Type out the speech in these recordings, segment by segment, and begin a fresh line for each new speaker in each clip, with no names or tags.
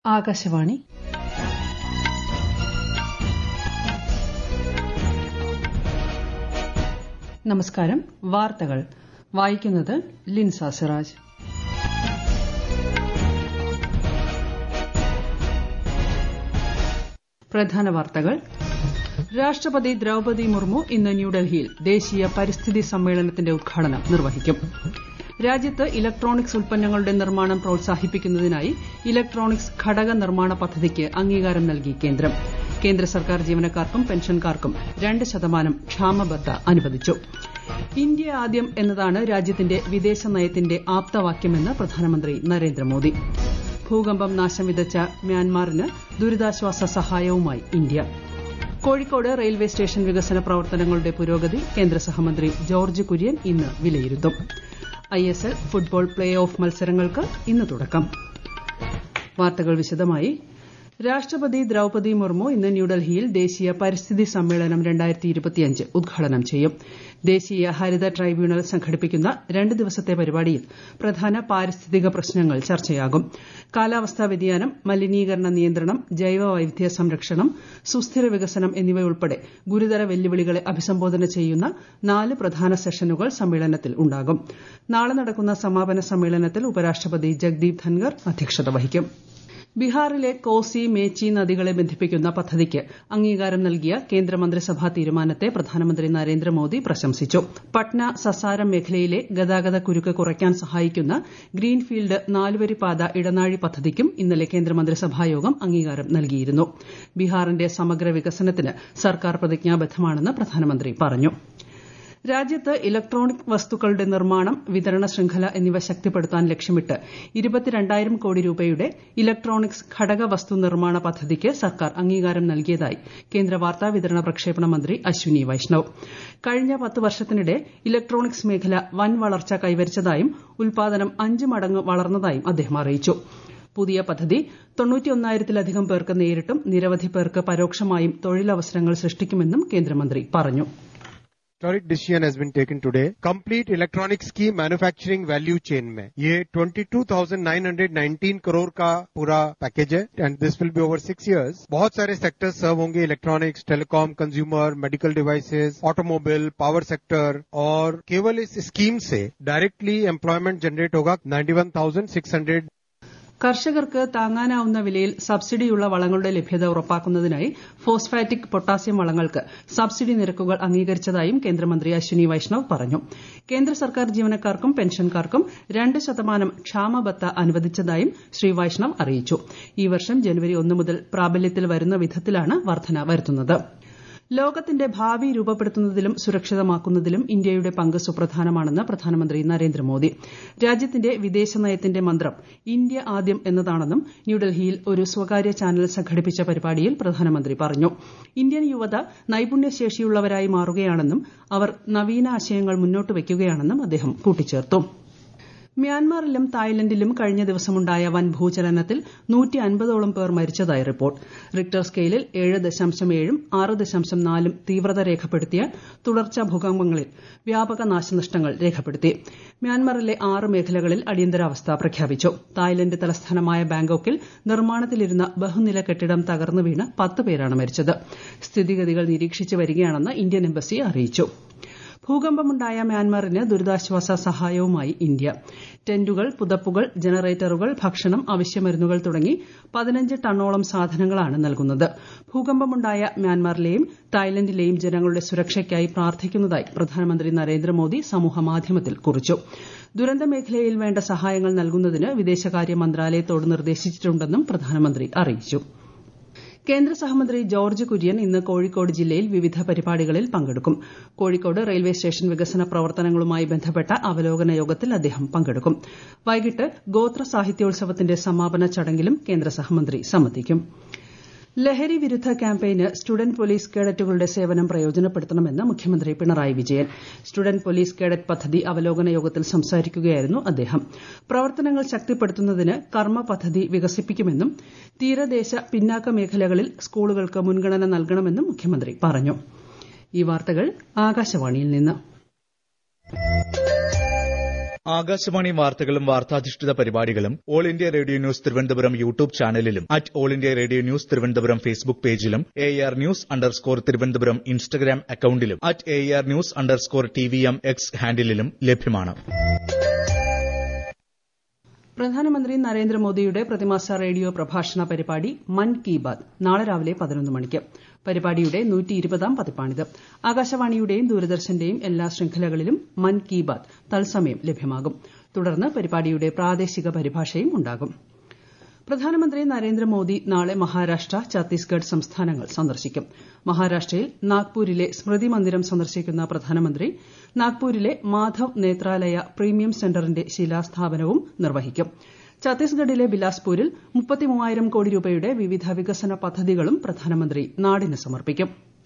ആകാശവാണി നമസ്കാരം വാർത്തകൾ വായിക്കുന്നത് ലിൻസ സിറാജ് പ്രധാന വാർത്തകൾ രാഷ്ട്രപതി ദ്രൌപതി മുർമു ഇന്ന് ന്യൂഡൽഹിയിൽ ദേശീയ പരിസ്ഥിതി സമ്മേളനത്തിന്റെ ഉദ്ഘാടനം നിർവഹിക്കും രാജ്യത്ത് ഇലക്ട്രോണിക്സ് ഉൽപ്പന്നങ്ങളുടെ നിർമ്മാണം പ്രോത്സാഹിപ്പിക്കുന്നതിനായി ഇലക്ട്രോണിക്സ് ഘടക നിർമ്മാണ പദ്ധതിക്ക് അംഗീകാരം നൽകി കേന്ദ്രം കേന്ദ്ര സർക്കാർ ജീവനക്കാർക്കും പെൻഷൻകാർക്കും രണ്ട് ശതമാനം ക്ഷാമബത്ത അനുവദിച്ചു ഇന്ത്യ ആദ്യം എന്നതാണ് രാജ്യത്തിന്റെ വിദേശ നയത്തിന്റെ ആപ്തവാക്യമെന്ന് പ്രധാനമന്ത്രി നരേന്ദ്രമോദി ഭൂകമ്പം നാശം വിതച്ച മ്യാൻമാറിന് ദുരിതാശ്വാസ സഹായവുമായി ഇന്ത്യ കോഴിക്കോട് റെയിൽവേ സ്റ്റേഷൻ വികസന പ്രവർത്തനങ്ങളുടെ പുരോഗതി കേന്ദ്ര സഹമന്ത്രി ജോർജ് കുര്യൻ ഇന്ന് വിലയിരുത്തും ഐഎസ്എൽ ഫുട്ബോൾ പ്ലേ ഓഫ് മത്സരങ്ങൾക്ക് ഇന്ന് തുടക്കം വാർത്തകൾ വിശദമായി രാഷ്ട്രപതി ദ്രൌപതി മുർമു ഇന്ന് ന്യൂഡൽഹിയിൽ ദേശീയ പരിസ്ഥിതി സമ്മേളനം ഉദ്ഘാടനം ചെയ്യും ദേശീയ ഹരിത ട്രൈബ്യൂണൽ സംഘടിപ്പിക്കുന്ന രണ്ട് ദിവസത്തെ പരിപാടിയിൽ പ്രധാന പാരിസ്ഥിതിക പ്രശ്നങ്ങൾ ചർച്ചയാകും കാലാവസ്ഥാ വ്യതിയാനം മലിനീകരണ നിയന്ത്രണം ജൈവ വൈവിധ്യ സംരക്ഷണം സുസ്ഥിര വികസനം എന്നിവയുൾപ്പെടെ ഗുരുതര വെല്ലുവിളികളെ അഭിസംബോധന ചെയ്യുന്ന നാല് പ്രധാന സെഷനുകൾ സമ്മേളനത്തിൽ ഉണ്ടാകും നാളെ നടക്കുന്ന സമാപന സമ്മേളനത്തിൽ ഉപരാഷ്ട്രപതി ജഗ്ദീപ് ധൻകർ അധ്യക്ഷത വഹിക്കും ബീഹാറിലെ കോസി മേച്ചി നദികളെ ബന്ധിപ്പിക്കുന്ന പദ്ധതിക്ക് അംഗീകാരം നൽകിയ കേന്ദ്രമന്ത്രിസഭാ തീരുമാനത്തെ പ്രധാനമന്ത്രി നരേന്ദ്രമോദി പ്രശംസിച്ചു പട്ന സസാരം മേഖലയിലെ ഗതാഗത കുരുക്ക് കുറയ്ക്കാൻ സഹായിക്കുന്ന ഗ്രീൻഫീൽഡ് നാലുവരിപ്പാത ഇടനാഴി പദ്ധതിക്കും ഇന്നലെ കേന്ദ്രമന്ത്രിസഭായോഗം അംഗീകാരം നൽകിയിരുന്നു ബീഹാറിന്റെ സമഗ്ര വികസനത്തിന് സർക്കാർ പ്രതിജ്ഞാബദ്ധമാണെന്ന് പ്രധാനമന്ത്രി പറഞ്ഞു രാജ്യത്ത് ഇലക്ട്രോണിക് വസ്തുക്കളുടെ നിർമ്മാണം വിതരണ ശൃംഖല എന്നിവ ശക്തിപ്പെടുത്താൻ ലക്ഷ്യമിട്ട് ഇരുപത്തിരണ്ടായിരം കോടി രൂപയുടെ ഇലക്ട്രോണിക്സ് ഘടക വസ്തു നിർമ്മാണ പദ്ധതിക്ക് സർക്കാർ അംഗീകാരം നൽകിയതായി കേന്ദ്ര വാർത്താ വിതരണ പ്രക്ഷേപണ മന്ത്രി അശ്വിനി വൈഷ്ണവ് കഴിഞ്ഞ പത്ത് വർഷത്തിനിടെ ഇലക്ട്രോണിക്സ് മേഖല വൻ വളർച്ച കൈവരിച്ചതായും ഉൽപാദനം അഞ്ച് മടങ്ങ് വളർന്നതായും അദ്ദേഹം അറിയിച്ചു പുതിയ പദ്ധതി തൊണ്ണൂറ്റിയൊന്നായിരത്തിലധികം പേർക്ക് നേരിട്ടും നിരവധി പേർക്ക് പരോക്ഷമായും തൊഴിലവസരങ്ങൾ സൃഷ്ടിക്കുമെന്നും കേന്ദ്രമന്ത്രി പറഞ്ഞു
historic decision has been taken today. Complete electronics की मैन्युफैक्चरिंग वैल्यू चेन में ये 22,919 करोड़ का पूरा पैकेज है and this will be over six years बहुत सारे सेक्टर्स सर्व होंगे electronics telecom consumer medical devices automobile power sector और केवल इस स्कीम से डायरेक्टली एम्प्लॉयमेंट जनरेट होगा 91,600
കർഷകർക്ക് താങ്ങാനാവുന്ന വിലയിൽ സബ്സിഡിയുള്ള വളങ്ങളുടെ ലഭ്യത ഉറപ്പാക്കുന്നതിനായി ഫോസ്ഫാറ്റിക് പൊട്ടാസ്യം വളങ്ങൾക്ക് സബ്സിഡി നിരക്കുകൾ അംഗീകരിച്ചതായും കേന്ദ്രമന്ത്രി അശ്വിനി വൈഷ്ണവ് പറഞ്ഞു കേന്ദ്ര സർക്കാർ ജീവനക്കാർക്കും പെൻഷൻകാർക്കും രണ്ട് ശതമാനം ക്ഷാമബത്ത അനുവദിച്ചതായും ശ്രീ വൈഷ്ണവ് അറിയിച്ചു ഈ വർഷം ജനുവരി ഒന്ന് മുതൽ പ്രാബല്യത്തിൽ വരുന്ന വിധത്തിലാണ് വർധന വരുത്തുന്നത് ലോകത്തിന്റെ ഭാവി രൂപപ്പെടുത്തുന്നതിലും സുരക്ഷിതമാക്കുന്നതിലും ഇന്ത്യയുടെ പങ്ക് സുപ്രധാനമാണെന്ന് പ്രധാനമന്ത്രി നരേന്ദ്രമോദി രാജ്യത്തിന്റെ വിദേശ നയത്തിന്റെ മന്ത്രം ഇന്ത്യ ആദ്യം എന്നതാണെന്നും ന്യൂഡൽഹിയിൽ ഒരു സ്വകാര്യ ചാനൽ സംഘടിപ്പിച്ച പരിപാടിയിൽ പ്രധാനമന്ത്രി പറഞ്ഞു ഇന്ത്യൻ യുവത നൈപുണ്യശേഷിയുള്ളവരായി മാറുകയാണെന്നും അവർ നവീനാശയങ്ങൾ മുന്നോട്ട് വയ്ക്കുകയാണെന്നും അദ്ദേഹം കൂട്ടിച്ചേർത്തു മ്യാൻമാറിലും തായ്ലൻഡിലും കഴിഞ്ഞ ദിവസമുണ്ടായ വൻ ഭൂചലനത്തിൽ നൂറ്റി അൻപതോളം പേർ മരിച്ചതായി റിപ്പോർട്ട് റിക്ടർ സ്കെയിലിൽ ഏഴ് ദശാംശം ഏഴും ആറ് ദശാംശം നാലും തീവ്രത രേഖപ്പെടുത്തിയ തുടർച്ചാ ഭൂകമ്പങ്ങളിൽ വ്യാപക നാശനഷ്ടങ്ങൾ രേഖപ്പെടുത്തി മ്യാൻമാറിലെ ആറ് മേഖലകളിൽ അടിയന്തരാവസ്ഥ പ്രഖ്യാപിച്ചു തായ്ലൻഡ് തലസ്ഥാനമായ ബാങ്കോക്കിൽ നിർമ്മാണത്തിലിരുന്ന ബഹുനില കെട്ടിടം തകർന്നു വീണ് പത്ത് പേരാണ് മരിച്ചത് സ്ഥിതിഗതികൾ നിരീക്ഷിച്ചു വരികയാണെന്ന് ഇന്ത്യൻ എംബസി അറിയിച്ചു ഭൂകമ്പമുണ്ടായ മ്യാൻമാറിന് ദുരിതാശ്വാസ സഹായവുമായി ഇന്ത്യ ടെന്റുകൾ പുതപ്പുകൾ ജനറേറ്ററുകൾ ഭക്ഷണം അവശ്യമരുന്നുകൾ തുടങ്ങി പതിനഞ്ച് ടണ്ണോളം സാധനങ്ങളാണ് നൽകുന്നത് ഭൂകമ്പമുണ്ടായ മ്യാൻമാറിലെയും തായ്ലൻഡിലെയും ജനങ്ങളുടെ സുരക്ഷയ്ക്കായി പ്രാർത്ഥിക്കുന്നതായി പ്രധാനമന്ത്രി നരേന്ദ്രമോദി സമൂഹമാധ്യമത്തിൽ കുറിച്ചു ദുരന്ത മേഖലയിൽ വേണ്ട സഹായങ്ങൾ നൽകുന്നതിന് വിദേശകാര്യ മന്ത്രാലയത്തോട് നിർദ്ദേശിച്ചിട്ടുണ്ടെന്നും പ്രധാനമന്ത്രി അറിയിച്ചു കേന്ദ്ര സഹമന്ത്രി ജോർജ് കുര്യൻ ഇന്ന് കോഴിക്കോട് ജില്ലയിൽ വിവിധ പരിപാടികളിൽ പങ്കെടുക്കും കോഴിക്കോട് റെയിൽവേ സ്റ്റേഷൻ വികസന പ്രവർത്തനങ്ങളുമായി ബന്ധപ്പെട്ട അവലോകന യോഗത്തിൽ അദ്ദേഹം പങ്കെടുക്കും വൈകിട്ട് ഗോത്ര സാഹിത്യോത്സവത്തിന്റെ സമാപന ചടങ്ങിലും കേന്ദ്ര സഹമന്ത്രി സംബന്ധിക്കും ലഹരി വിരുദ്ധ ക്യാമ്പയിന് സ്റ്റുഡന്റ് പോലീസ് കേഡറ്റുകളുടെ സേവനം പ്രയോജനപ്പെടുത്തണമെന്ന് മുഖ്യമന്ത്രി Pinarayi Vijayan student police cadet പദ്ധതി അവലോകന യോഗത്തിൽ സംസാരിക്കുകയായിരുന്നു അദ്ദേഹം പ്രവർത്തനങ്ങൾ ശക്തിപ്പെടുത്തുന്നതിന് കർമ്മ പദ്ധതി വികസിപ്പിക്കുമെന്നും തീരദേശ പിന്നാക്ക മേഖലകളിൽ സ്കൂളുകൾക്ക് മുൻഗണന നൽകണമെന്നും മുഖ്യമന്ത്രി പറഞ്ഞു ഈ വാർത്തകൾ ആകാശവാണിയിൽ നിന്ന്
ആകാശവാണി വാർത്തകളും വാർത്താധിഷ്ഠിത പരിപാടികളും all India radio news Thiruvananthapuram YouTube ചാനലിലും at all India radio news Thiruvananthapuram Facebook പേജിലും A R news underscore Thiruvananthapuram Instagram അക്കൌണ്ടിലും at A R news underscore T V M X ഹാൻഡിലും ലഭ്യമാണ്
പ്രധാനമന്ത്രി നരേന്ദ്രമോദിയുടെ പ്രതിമാസ റേഡിയോ പ്രഭാഷണ പരിപാടി മൻ കി ബാത് നാളെ രാവിലെ പതിനൊന്ന് മണിക്ക് പരിപാടിയുടെ നൂറ്റി ഇരുപതാം പതിപ്പാണിത് ആകാശവാണിയുടെയും ദൂരദർശന്റെയും എല്ലാ ശൃംഖലകളിലും മൻ കി ബാത് തത്സമയം ലഭ്യമാകും തുടർന്ന് പരിപാടിയുടെ പ്രാദേശിക പരിഭാഷയും ഉണ്ടാകും പ്രധാനമന്ത്രി നരേന്ദ്രമോദി നാളെ മഹാരാഷ്ട്ര ഛത്തീസ്ഗഡ് സംസ്ഥാനങ്ങൾ സന്ദർശിക്കും മഹാരാഷ്ട്രയിൽ നാഗ്പൂരിലെ സ്മൃതി മന്ദിരം സന്ദർശിക്കുന്ന പ്രധാനമന്ത്രി നാഗ്പൂരിലെ മാധവ് നേത്രാലയ പ്രീമിയം സെന്ററിന്റെ ശിലാസ്ഥാപനവും നിർവഹിക്കും ഛത്തീസ്ഗഡിലെ ബിലാസ്പൂരിൽ മുപ്പത്തിമൂവായിരം കോടി രൂപയുടെ വിവിധ വികസന പദ്ധതികളും പ്രധാനമന്ത്രി നാടിന് സമർപ്പിക്കും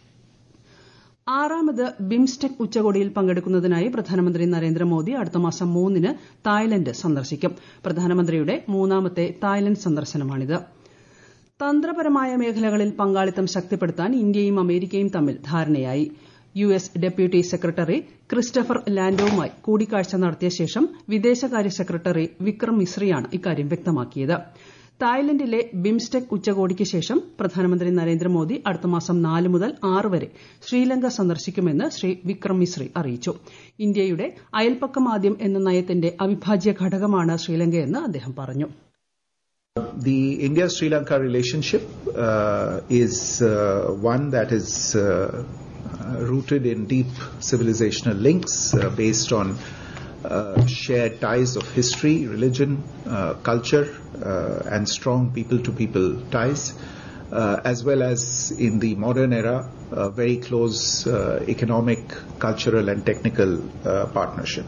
ആറാമത് ബിംസ്റ്റെക് ഉച്ചകോടിയിൽ പങ്കെടുക്കുന്നതിനായി പ്രധാനമന്ത്രി നരേന്ദ്രമോദി അടുത്ത മാസം മൂന്നിന് തായ്ലന്റ് സന്ദർശിക്കും പ്രധാനമന്ത്രിയുടെ മൂന്നാമത്തെ തായ്ലന്റ് സന്ദർശനമാണിത് തന്ത്രപരമായ മേഖലകളിൽ പങ്കാളിത്തം ശക്തിപ്പെടുത്താൻ ഇന്ത്യയും അമേരിക്കയും തമ്മിൽ ധാരണയായി U S deputy secretary Christopher ലാൻഡോവുമായി കൂടിക്കാഴ്ച നടത്തിയ ശേഷം വിദേശകാര്യ സെക്രട്ടറി വിക്രം മിശ്രിയാണ് ഇക്കാര്യം വ്യക്തമാക്കിയത് തായ്ലന്റിലെ ബിംസ്റ്റെക് ഉച്ചകോടിക്ക് ശേഷം പ്രധാനമന്ത്രി നരേന്ദ്രമോദി അടുത്ത മാസം നാല് മുതൽ ആറ് വരെ ശ്രീലങ്ക സന്ദർശിക്കുമെന്ന് ശ്രീ വിക്രം മിശ്രി അറിയിച്ചു ഇന്ത്യയുടെ അയൽപ്പക്കം ആദ്യം എന്ന നയത്തിന്റെ അവിഭാജ്യ ഘടകമാണ് ശ്രീലങ്കയെന്ന് അദ്ദേഹം പറഞ്ഞു
The India Sri Lanka relationship uh, is uh, one that is uh, rooted in deep civilizational links uh, based on uh, shared ties of history, religion, uh, culture, uh, and strong people to people ties, uh, as well as in the modern era, uh, very close uh, economic, cultural, and technical uh, partnership.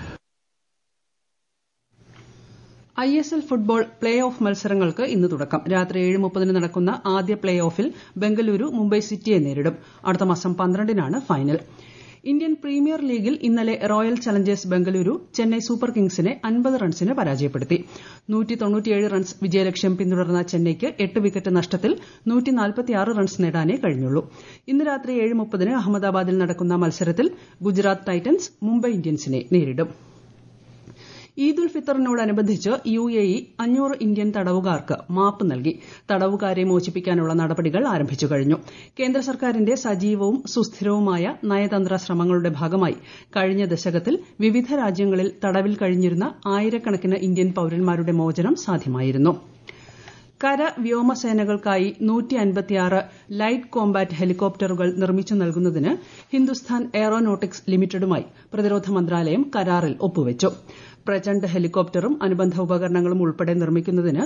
I S L football play off മത്സരങ്ങൾക്ക് ഇന്ന് തുടക്കം രാത്രി ഏഴ് മുപ്പതിന് നടക്കുന്ന ആദ്യ play ഓഫിൽ ബംഗളൂരു മുംബൈ സിറ്റിയെ നേരിടും അടുത്ത മാസം പന്ത്രണ്ടിനാണ് ഫൈനൽ ഇന്ത്യൻ പ്രീമിയർ ലീഗിൽ ഇന്നലെ royal challengers Bengaluru Chennai super കിങ്സിനെ അൻപത് റൺസിന് പരാജയപ്പെടുത്തി റൺസ് വിജയലക്ഷ്യം പിന്തുടർന്ന ചെന്നൈയ്ക്ക് എട്ട് വിക്കറ്റ് നഷ്ടത്തിൽ റൺസ് നേടാനേ കഴിഞ്ഞുള്ളൂ ഇന്ന് രാത്രി ഏഴ് മുപ്പതിന് അഹമ്മദാബാദിൽ നടക്കുന്ന മത്സരത്തിൽ ഗുജറാത്ത് ടൈറ്റൻസ് മുംബൈ ഇന്ത്യൻസിനെ നേരിടും ഈദ് ഉൽ ഫിത്തറിനോടനുബന്ധിച്ച് യു എ ഇ അഞ്ഞൂറ് ഇന്ത്യൻ തടവുകാർക്ക് മാപ്പ് നൽകി തടവുകാരെ മോചിപ്പിക്കാനുള്ള നടപടികൾ ആരംഭിച്ചു കഴിഞ്ഞു കേന്ദ്ര സർക്കാരിന്റെ സജീവവും സുസ്ഥിരവുമായ നയതന്ത്ര ശ്രമങ്ങളുടെ ഭാഗമായി കഴിഞ്ഞ ദശകത്തിൽ വിവിധ രാജ്യങ്ങളിൽ തടവിൽ കഴിഞ്ഞിരുന്ന ആയിരക്കണക്കിന് ഇന്ത്യൻ പൌരന്മാരുടെ മോചനം സാധ്യമായിരുന്നു കര വ്യോമസേനകൾക്കായി ലൈറ്റ് കോംബാറ്റ് ഹെലികോപ്റ്ററുകൾ നിർമ്മിച്ചു നൽകുന്നതിന് ഹിന്ദുസ്ഥാൻ എയറോനോട്ടിക്സ് ലിമിറ്റഡുമായി പ്രതിരോധ മന്ത്രാലയം കരാറിൽ ഒപ്പുവച്ചു പ്രചണ്ഡ് ഹെലികോപ്റ്ററും അനുബന്ധ ഉപകരണങ്ങളും ഉൾപ്പെടെ നിർമ്മിക്കുന്നതിന്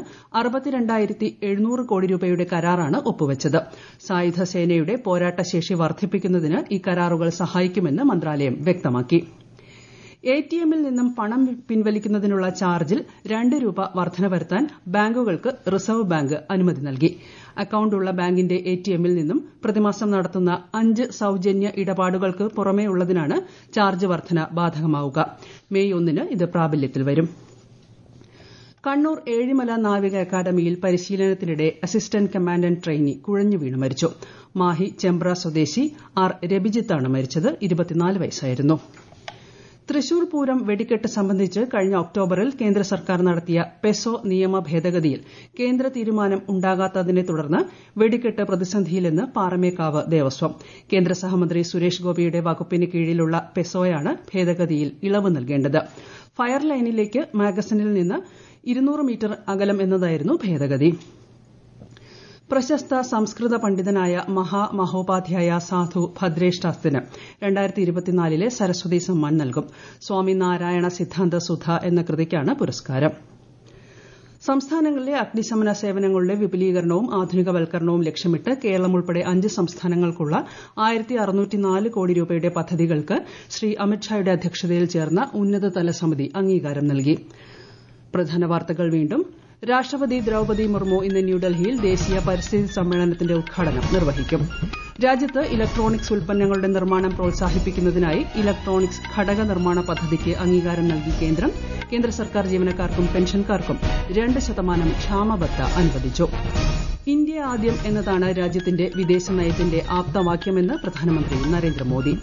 കോടി രൂപയുടെ കരാറാണ് ഒപ്പുവച്ചത് സായുധ സേനയുടെ പോരാട്ട ശേഷി വർദ്ധിപ്പിക്കുന്നതിന് ഈ കരാറുകൾ സഹായിക്കുമെന്ന് മന്ത്രാലയം വ്യക്തമാക്കി എടിഎമ്മിൽ നിന്നും പണം പിൻവലിക്കുന്നതിനുള്ള ചാർജിൽ രണ്ട് രൂപ വർധന വരുത്താൻ ബാങ്കുകൾക്ക് റിസർവ് ബാങ്ക് അനുമതി നൽകി അക്കൌണ്ടുള്ള ബാങ്കിന്റെ എടിഎമ്മിൽ നിന്നും പ്രതിമാസം നടത്തുന്ന അഞ്ച് സൌജന്യ ഇടപാടുകൾക്ക് പുറമേ ഉള്ളതിനാണ് ചാർജ് വർധന ബാധകമാവുക മെയ് ഒന്നിന് ഇത് പ്രാബല്യത്തിൽ വരും കണ്ണൂർ ഏഴിമല നാവിക അക്കാദമിയിൽ പരിശീലനത്തിനിടെ അസിസ്റ്റന്റ് കമാൻഡന്റ് ട്രെയിനി കുഴഞ്ഞു വീണ് മരിച്ചു മാഹി ചെമ്പ്ര സ്വദേശി ആർ രബിജിത്താണ് മരിച്ചത് വയസ്സായിരുന്നു തൃശൂർ പൂരം വെടിക്കെട്ട് സംബന്ധിച്ച് കഴിഞ്ഞ ഒക്ടോബറിൽ കേന്ദ്ര സർക്കാർ നടത്തിയ പെസോ നിയമ ഭേദഗതിയിൽ കേന്ദ്ര തീരുമാനം ഉണ്ടാകാത്തതിനെ തുടർന്ന് വെടിക്കെട്ട് പ്രതിസന്ധിയിലെന്ന് പാറമേക്കാവ് ദേവസ്വം കേന്ദ്ര സഹമന്ത്രി സുരേഷ് ഗോപിയുടെ വകുപ്പിന് കീഴിലുള്ള പെസോയാണ് ഭേദഗതിയിൽ ഇളവ് നൽകേണ്ടത് ഫയർ ലൈനിലേക്ക് മാഗസനിൽ നിന്ന് ഇരുന്നൂറ് മീറ്റർ അകലം എന്നതായിരുന്നു ഭേദഗതി പ്രശസ്ത സംസ്കൃത പണ്ഡിതനായ മഹാമഹോപാധ്യായ സാധു ഭദ്രേഷ് ശാസ്ത്രിന് ലെ സരസ്വതി സമ്മാൻ നൽകും സ്വാമി നാരായണ സിദ്ധാന്ത സുധ എന്ന കൃതിക്കാണ് പുരസ്കാരം സംസ്ഥാനങ്ങളിലെ അഗ്നിശമന സേവനങ്ങളുടെ വിപുലീകരണവും ആധുനികവൽക്കരണവും ലക്ഷ്യമിട്ട് കേരളം ഉൾപ്പെടെ അഞ്ച് സംസ്ഥാനങ്ങൾക്കുള്ള കോടി രൂപയുടെ പദ്ധതികൾക്ക് ശ്രീ അമിത്ഷായുടെ അധ്യക്ഷതയിൽ ചേർന്ന ഉന്നതതല സമിതി അംഗീകാരം നൽകി പ്രധാന വാർത്തകൾ വീണ്ടും രാഷ്ട്രപതി ദ്രൌപതി മുർമു ഇന്ന് ന്യൂഡൽഹിയിൽ ദേശീയ പരിസ്ഥിതി സമ്മേളനത്തിന്റെ ഉദ്ഘാടനം നിർവഹിക്കും രാജ്യത്ത് ഇലക്ട്രോണിക്സ് ഉൽപ്പന്നങ്ങളുടെ നിർമ്മാണം പ്രോത്സാഹിപ്പിക്കുന്നതിനായി ഇലക്ട്രോണിക്സ് ഘടക നിർമ്മാണ പദ്ധതിക്ക് അംഗീകാരം നൽകി കേന്ദ്രം കേന്ദ്ര സർക്കാർ ജീവനക്കാർക്കും പെൻഷൻകാർക്കും രണ്ട് ശതമാനം ക്ഷാമബത്ത അനുവദിച്ചു ഇന്ത്യ ആദ്യം എന്നതാണ് രാജ്യത്തിന്റെ വിദേശ നയത്തിന്റെ ആപ്തവാക്യമെന്ന് പ്രധാനമന്ത്രി നരേന്ദ്രമോദി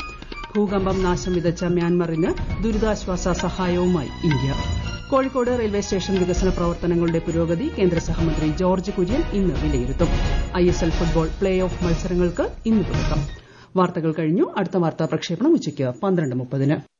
ഭൂകമ്പം നാശം വിതച്ച മ്യാൻമറിന് ദുരിതാശ്വാസ സഹായവുമായി ഇന്ത്യ കോഴിക്കോട് റെയിൽവേ സ്റ്റേഷൻ വികസന പ്രവർത്തനങ്ങളുടെ പുരോഗതി കേന്ദ്ര സഹമന്ത്രി ജോർജ് കുര്യൻ ഇന്ന് വിലയിരുത്തും ഐഎസ്എൽ ഫുട്ബോൾ പ്ലേ ഓഫ് മത്സരങ്ങൾക്ക് ഇന്ന് തുടക്കം വാർത്തകൾ കഴിഞ്ഞു അടുത്ത വാർത്താ പ്രക്ഷേപണം ഉച്ചയ്ക്ക് പന്ത്രണ്ട് മുപ്പതിന്